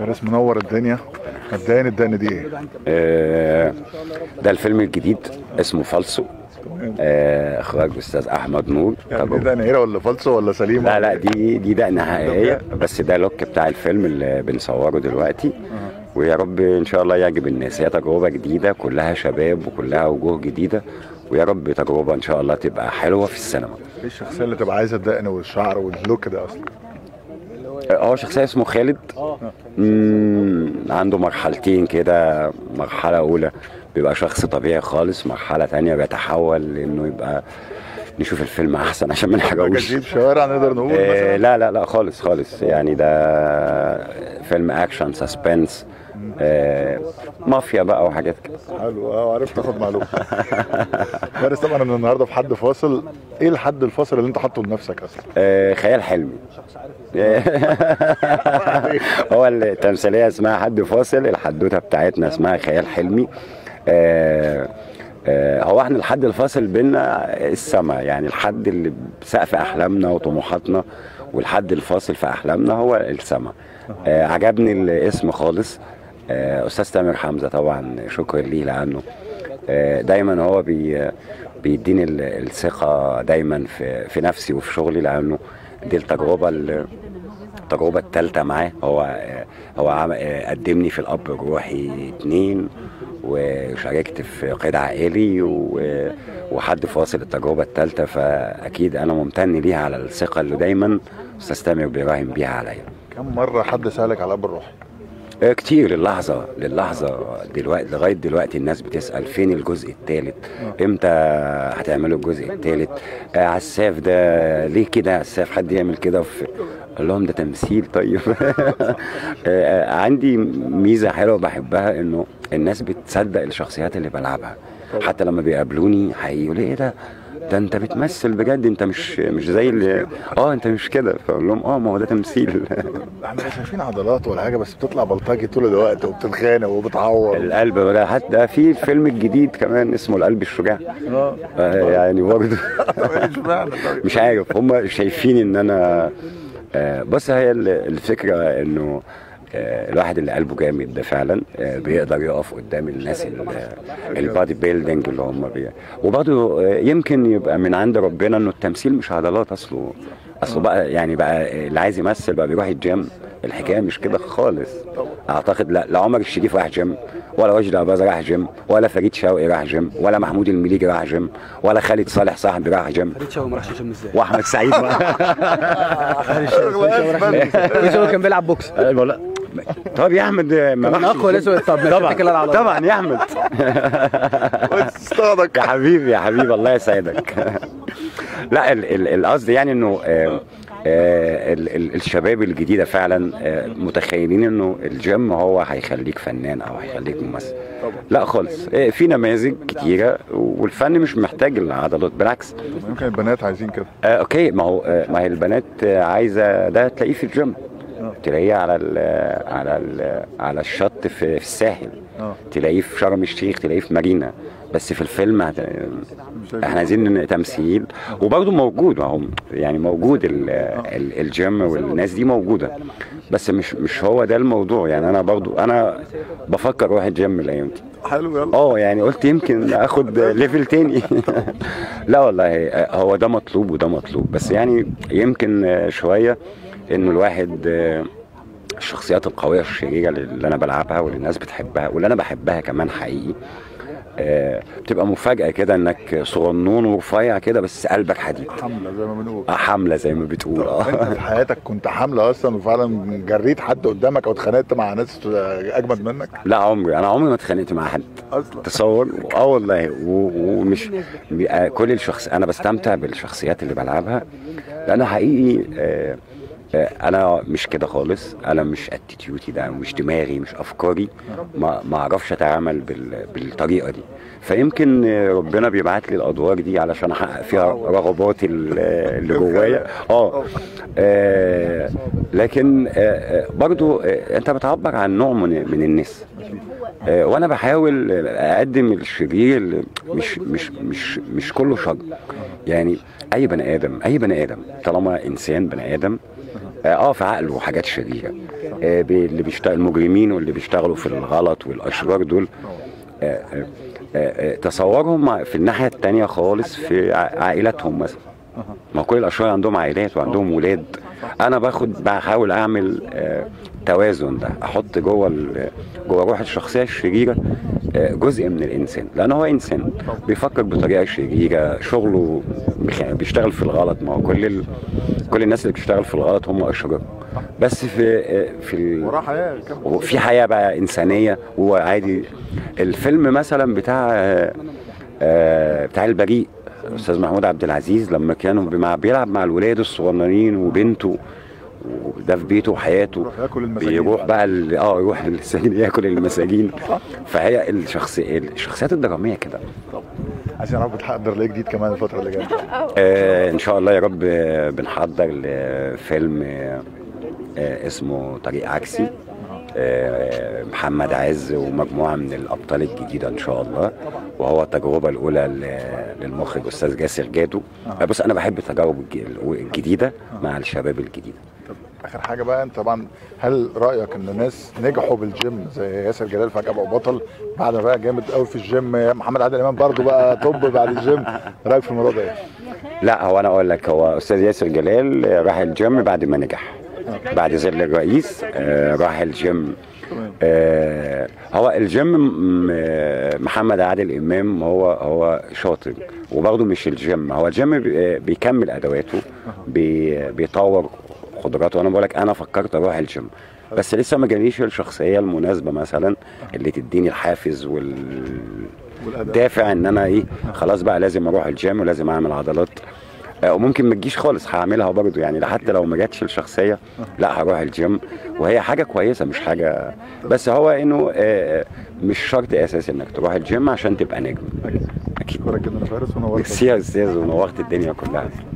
فارس منور الدنيا مبدئيا الدقن دي ايه؟ آه، ده الفيلم الجديد اسمه فالسو آه، اخراج الاستاذ احمد نور يعني دي طب دقن هيرة ولا فالصو ولا سليمه؟ لا لا دي دي دقنة حقيقية بس ده لوك بتاع الفيلم اللي بنصوره دلوقتي ويا رب ان شاء الله يعجب الناس هي تجربة جديدة كلها شباب وكلها وجوه جديدة ويا رب تجربة ان شاء الله تبقى حلوة في السينما ايه الشخصيه اللي تبقى عايزه الدقن والشعر واللوك ده اصلا؟ آه، هو شخصية اسمه خالد مم، عنده مرحلتين كده مرحلة أولى بيبقى شخص طبيعي خالص مرحلة تانية بيتحول لأنه يبقى نشوف الفيلم أحسن عشان ما نحرقوش جديد شوارع نقدر نقول آه، مثلا لا لا لا خالص خالص يعني ده فيلم اكشن سسبنس آه، مافيا بقى وحاجات كده حلو اه عرفت تاخد معلومه فارس طبعا من النهارده في حد فاصل ايه الحد الفاصل اللي انت حاطه لنفسك اصلا؟ آه، خيال حلمي هو التمثيليه اسمها حد فاصل الحدوته بتاعتنا اسمها خيال حلمي آه، آه، هو احنا الحد الفاصل بينا السما يعني الحد اللي سقف احلامنا وطموحاتنا والحد الفاصل في احلامنا هو السما آه، عجبني الاسم خالص آه، استاذ تامر حمزه طبعا شكر ليه لانه آه، دايما هو بي بيديني ال- الثقه دايما في في نفسي وفي شغلي لانه دي التجربه اللي التجربة الثالثة معاه هو هو عم- قدمني في الأب الروحي اتنين وشاركت في قيد عائلي و- وحد فاصل التجربة الثالثة فأكيد أنا ممتن ليها على الثقة اللي دايما أستاذ تامر بيراهن بيها عليا كم مره حد سالك على الاب الروحي؟ آه، كتير للحظة للحظة دلوقتي لغاية دلوقتي الناس بتسأل فين الجزء الثالث امتى هتعملوا الجزء الثالث آه عساف ده ليه كده عساف حد يعمل كده في قال لهم ده تمثيل طيب آه، آه، عندي ميزة حلوة بحبها انه الناس بتصدق الشخصيات اللي بلعبها حتى لما بيقابلوني حقيقي يقولوا ايه ده ده انت بتمثل بجد انت مش مش زي اللي اه انت مش كده فاقول لهم اه ما هو ده تمثيل احنا مش شايفين عضلات ولا حاجه بس بتطلع بلطجي طول الوقت وبتتخانق وبتعور القلب ولا حتى في الفيلم الجديد كمان اسمه القلب الشجاع اه آه، يعني برضه اشمعنى طيب؟ مش عارف هم شايفين ان انا آه، بص هي ال- الفكره انه آه، الواحد اللي قلبه جامد ده فعلا آه، بيقدر يقف قدام الناس البادي بيلدينج اللي هم بي وبرضه آه، يمكن يبقى من عند ربنا انه التمثيل مش عضلات اصله اصله بقى يعني بقى اللي عايز يمثل بقى بيروح الجيم الحكايه مش كده خالص اعتقد لا لا عمر الشريف راح جيم ولا وجدي اباظه راح جيم ولا فريد شوقي راح جيم ولا محمود المليجي راح جيم ولا خالد صالح صاحبي راح جيم فريد شوقي ما راحش الجيم ازاي؟ واحمد سعيد فريد شوقي ما راحش فريد شوقي كان بيلعب بوكس أيوة، لا. طب يا احمد ما من راحش اقوى الاسود طب ما طبعا تتكل على طبعا يا احمد اصطادك يا حبيبي يا حبيبي الله يسعدك لا ال- ال- القصد يعني انه آه، آه، ال- ال- الشباب الجديده فعلا آه، متخيلين انه الجيم هو هيخليك فنان او هيخليك ممثل لا خالص آه، في نماذج كتيره والفن مش محتاج العضلات بالعكس يمكن البنات عايزين كده آه اوكي ما هو آه ما هي البنات آه عايزه ده تلاقيه في الجيم تلاقيه على ال على ال على الشط في, في الساحل اه تلاقيه في شرم الشيخ تلاقيه في مارينا بس في الفيلم هت... احنا عايزين تمثيل وبرضه موجود ما هو يعني موجود ال... ال... الجيم والناس دي موجوده بس مش مش هو ده الموضوع يعني انا برضه انا بفكر اروح الجيم الايام دي حلو يلا اه يعني قلت يمكن اخد ليفل تاني لا والله هو ده مطلوب وده مطلوب بس يعني يمكن شويه انه الواحد الشخصيات القويه الشريره اللي انا بلعبها واللي الناس بتحبها واللي انا بحبها كمان حقيقي آه، بتبقى مفاجاه كده انك صغنون ورفيع كده بس قلبك حديد حمله زي ما بنقول آه، حمله زي ما بتقول انت اه في حياتك كنت حامله اصلا وفعلا جريت حد قدامك او اتخانقت مع ناس اجمد منك لا عمري انا عمري ما اتخانقت مع حد اصلا تصور اه والله و- ومش بيبقى كل الشخص انا بستمتع بالشخصيات اللي بلعبها لان حقيقي آه، آه، انا مش كده خالص انا مش اتيتيوتي ده مش دماغي مش افكاري ما ما اعرفش اتعامل بال- بالطريقه دي فيمكن آه، ربنا بيبعت لي الادوار دي علشان احقق فيها رغباتي ال- اللي جوايا اه آه، لكن آه، آه، برضو آه، انت بتعبر عن نوع من من الناس آه، وانا بحاول اقدم الشرير اللي مش مش مش مش كله شر يعني اي بني ادم اي بني ادم طالما انسان بني ادم اه في عقله حاجات شريره آه بي- اللي بيشتغل المجرمين واللي بيشتغلوا في الغلط والاشرار دول آه، آه، آه، آه، تصورهم في الناحيه التانية خالص في ع- عائلاتهم مثلا ما كل الاشرار عندهم عائلات وعندهم ولاد انا باخد بحاول اعمل آه، توازن ده احط جوه ال- جوه روح الشخصيه الشريره آه، جزء من الانسان لان هو انسان بيفكر بطريقه شريره شغله بيخ- بيشتغل في الغلط ما هو كل ال... كل الناس اللي بتشتغل في الغلط هم اشرار بس في آه، في ال... وراه حياه كمل. وفي حياه بقى انسانيه وعادي الفيلم مثلا بتاع آه، آه، بتاع البريء استاذ محمود عبد العزيز لما كانوا بمع بيلعب مع الولاد الصغننين وبنته وده في بيته وحياته يروح ياكل المساجين بيروح بقى ال- اه يروح السجن ياكل المساجين فهي الشخصي الشخصيات الدراميه كده عايزين نعرف بتحضر ليه جديد كمان الفتره اللي جايه آه ان شاء الله يا رب آه، بنحضر لفيلم آه آه اسمه طريق عكسي آه محمد عز ومجموعه من الابطال الجديده ان شاء الله وهو التجربه الاولى ل- للمخرج استاذ جاسر جادو آه بص انا بحب التجارب الج- الجديده مع الشباب الجديد طب اخر حاجه بقى انت طبعا هل رايك ان الناس نجحوا بالجيم زي ياسر جلال فجاه بقى بطل بعد ما بقى جامد قوي في الجيم يا محمد عادل امام برضه بقى توب بعد الجيم رايك في الموضوع ده ايه؟ لا هو انا اقول لك هو استاذ ياسر جلال راح الجيم بعد ما نجح بعد ظل الرئيس آه، راح الجيم آه، هو الجيم م- آه، محمد عادل امام هو هو شاطر وبرضه مش الجيم هو الجيم بي- بيكمل ادواته بي- بيطور قدراته انا بقول لك انا فكرت اروح الجيم بس لسه ما جاليش الشخصيه المناسبه مثلا اللي تديني الحافز وال والاداء دافع ان انا ايه خلاص بقى لازم اروح الجيم ولازم اعمل عضلات آه، وممكن ما تجيش خالص هعملها برضه يعني حتى لو ما جاتش الشخصيه لا هروح الجيم وهي حاجه كويسه مش حاجه بس هو انه آه، مش شرط اساسي انك تروح الجيم عشان تبقى نجم اكيد اشكرك جدا يا فارس ونورت ميرسي يا استاذ ونورت الدنيا كلها